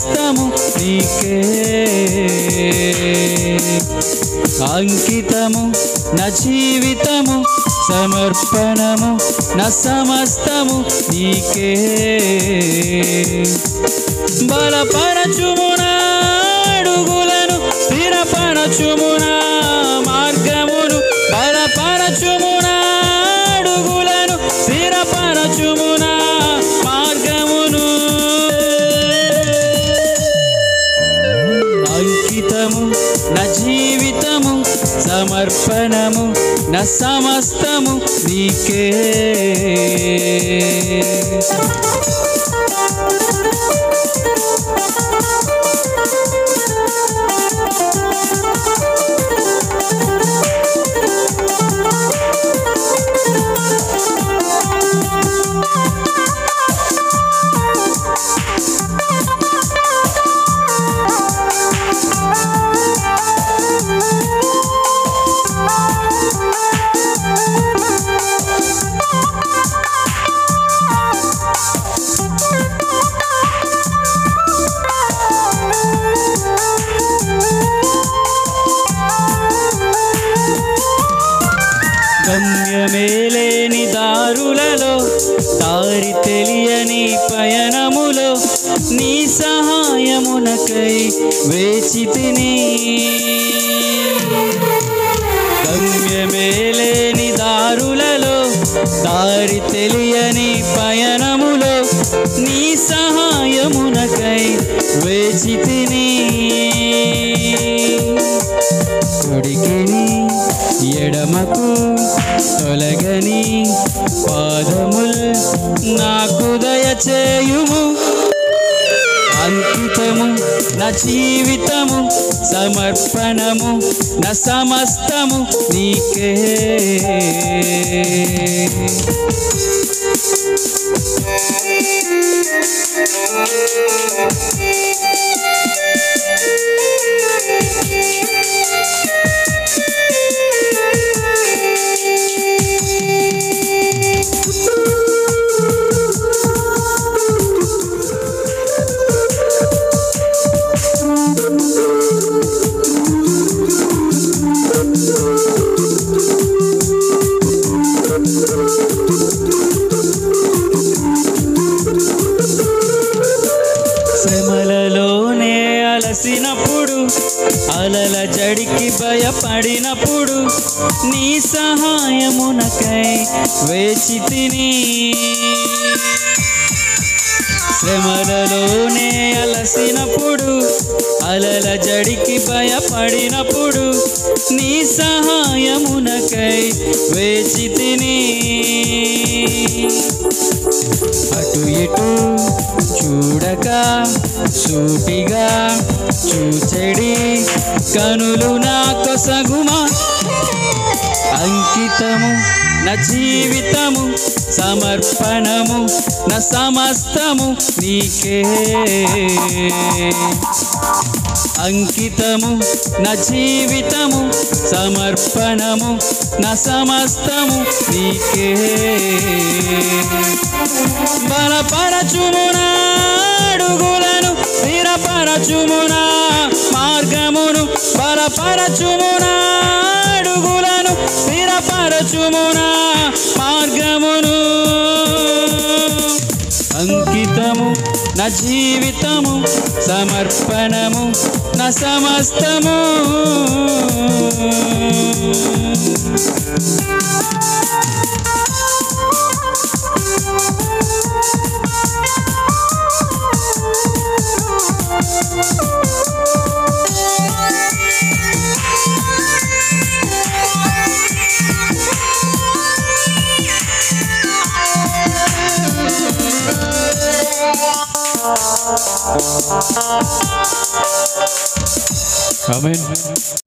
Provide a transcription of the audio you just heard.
సమస్తము నీకే అంకితము నా జీవితము సమర్పణము నా సమస్తము నీకే బలపరచుమునా అడుగులను స్థిరపరచుమునా మార్గమును బలపరచుమునా అడుగులను స్థిరపరచుమునా మార్గమును అంకితము నా జీవితము సమర్పణము నా సమస్తము నీకే గమ్యమేలేని దారులలో దారి తెలియని పయనములో నీ సహాయమునకై వేచి తిని గమ్యమేలేని దారులలో దారి తెలియని పయనములో నీ సహాయమునకై వేచి తిని కుడికిని ఎడమకు తొలగని పాదముల్ నాకు దయచేయుము అంకితము నా జీవితము సమర్పణము నా సమస్తము నీకే శ్రమలలోనే అలసినప్పుడు అలల జడికి భయపడినప్పుడు నీ సహాయమునకై వేచి తిని శ్రమలలోనే అలసినప్పుడు అలల జడికి భయపడినప్పుడు నీ సహాయమునకై వేచి తిని అటు ఇటు చూడక సూటిగా చూచెడి కనులు నా కొసగుమా అంకితము నా జీవితము సమర్పణము నా సమస్తము నీకే అంకితము నా జీవితము సమర్పణము నా సమస్తము నీకే బలపరచుమునా అడుగులను స్థిరపరచుమునా మార్గమును బలపరచుమునా అడుగులను స్థిరపరచుమునా మార్గమును అంకితము నా జీవితము సమర్పణము నా సమస్తము ఆమేన్